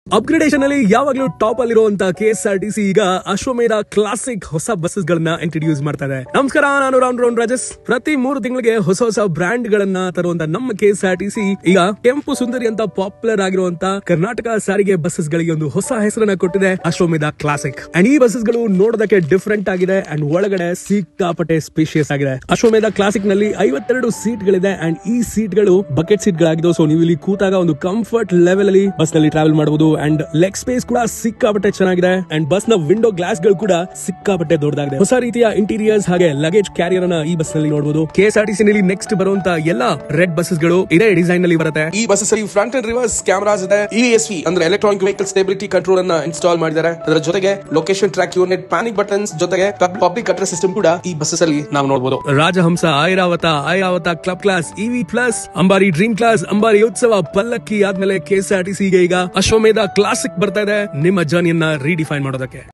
upgradation ಅಲ್ಲಿ ಯಾವಾಗಲೂ top ಅಲ್ಲಿರುವಂತ K S R T C ಈಗ ಅಶ್ವಮೇಧ ಕ್ಲಾಸಿಕ್ ಹೊಸ ಬಸ್ಸಸ್ ಗಳನ್ನ ಇಂಟ್ರೊಡ್ಯೂಸ್ ಮಾಡ್ತಾ ಇದೆ ನಮಸ್ಕಾರ ನಾನು ರಾಮ್ ರೌಂಡ್ ರಾಜಸ್ ಪ್ರತಿ ಮೂರು ತಿಂಗಳಿಗೆ ಹೊಸ ಹೊಸ ಬ್ರ್ಯಾಂಡ್ ಗಳನ್ನ ತರುವಂತ ನಮ್ಮ K S R T C ಈಗ ಕೆಂಪು ಸುಂದರಿ ಅಂತ ಪಾಪ್ಯುಲರ್ ಆಗಿರುವಂತ ಕರ್ನಾಟಕ ಸಾರಿಗೆ ಬಸ್ಸಸ್ ಗಳಿಗೆ ಒಂದು ಹೊಸ ಹೆಸರನ್ನ ಕೊಟ್ಟಿದೆ ಅಶ್ವಮೇಧ ಕ್ಲಾಸಿಕ್ ಅಂಡ್ ಈ ಬಸ್ಸಸ್ ಗಳು ನೋಡೋದಕ್ಕೆ ಡಿಫರೆಂಟ್ ಆಗಿದೆ ಅಂಡ್ ಒಳಗಡೆ ಸಿಕ್ಕಾಪಟ್ಟೆ ಸ್ಪೇಷಿಯಸ್ ಆಗಿದೆ ಅಶ್ವಮೇಧ ಕ್ಲಾಸಿಕ್ ನಲ್ಲಿ ಐವತ್ತೆರಡು ಸೀಟ್ ಗಳಿದೆ ಅಂಡ್ ಈ ಸೀಟ್ ಗಳು ಬಕೆಟ್ ಸೀಟ್ ಗಳಾಗಿದ್ದು ಸೊ ನೀವು ಇಲ್ಲಿ ಕೂತಾಗ ಒಂದು ಕಂಫರ್ಟ್ ಲೆವೆಲ್ ಅಲ್ಲಿ ಬಸ್ ನಲ್ಲಿ ಟ್ರಾವೆಲ್ ಮಾಡಬಹುದು ಅಂಡ್ ಲೆಗ್ ಸ್ಪೇಸ್ ಕೂಡ ಸಿಕ್ಕಾಪಟ್ಟೆ ಚೆನ್ನಾಗಿದೆ ಅಂಡ್ ಬಸ್ ನ ವಿಂಡೋ ಗ್ಲಾಸ್ ಗಳು ಕೂಡ ಸಿಕ್ಕಾಪಟ್ಟೆ ದೊಡ್ಡದಾಗಿದೆ ಹೊಸ ರೀತಿಯ ಇಂಟೀರಿಯರ್ಸ್ ಹಾಗೆ ಲಗೇಜ್ ಕ್ಯಾರಿಯರ್ ಅನ್ನ ಈ ಬಸ್ ನಲ್ಲಿ ನೋಡಬಹುದು K S R T C ನಲ್ಲಿ ನೆಕ್ಸ್ಟ್ ಬರುವಂತ ಎಲ್ಲಾ ರೆಡ್ ಬಸ್ಸಸ್ ಗಳು ಇದೇ ಡಿಸೈನ್ ನಲ್ಲಿ ಬರುತ್ತೆ ಈ ಬಸ್ಸಸ್ ಅಲ್ಲಿ ಫ್ರಂಟ್ ಅಂಡ್ ರಿವರ್ಸ್ ಕ್ಯಾಮರಾಸ್ ಇದೆ ಇ ಎಸ್ ವಿ ಅಂದ್ರೆ ಎಲೆಕ್ಟ್ರಾನಿಕ್ ವೆಹಿಕಲ್ ಸ್ಟೆಬಿಲಿಟಿ ಕಂಟ್ರೋಲ್ ಅನ್ನ ಇನ್ಸ್ಟಾಲ್ ಮಾಡಿದ್ದಾರೆ ಅದರ ಜೊತೆಗೆ location track unit panic buttons ಜೊತೆಗೆ ಪಬ್ಲಿಕ್ ಅಡ್ರೆಸ್ ಸಿಸ್ಟಮ್ ಕೂಡ ಈ ಬಸ್ಸಸ್ ಅಲ್ಲಿ ನಾವು ನೋಡಬಹುದು Rajahamsa Airavata Airavata club class EV plus Ambari dream class Ambari Utsava Pallakki ಆದ್ಮೇಲೆ K S R T C ಈಗ ಅಶ್ವಮೇಧ ಕ್ಲಾಸಿಕ್ ಬರ್ತಾ ಇದೆ ನಿಮ್ಮ ಜರ್ನಿಯನ್ನ ರೀಡಿಫೈನ್ ಮಾಡೋದಕ್ಕೆ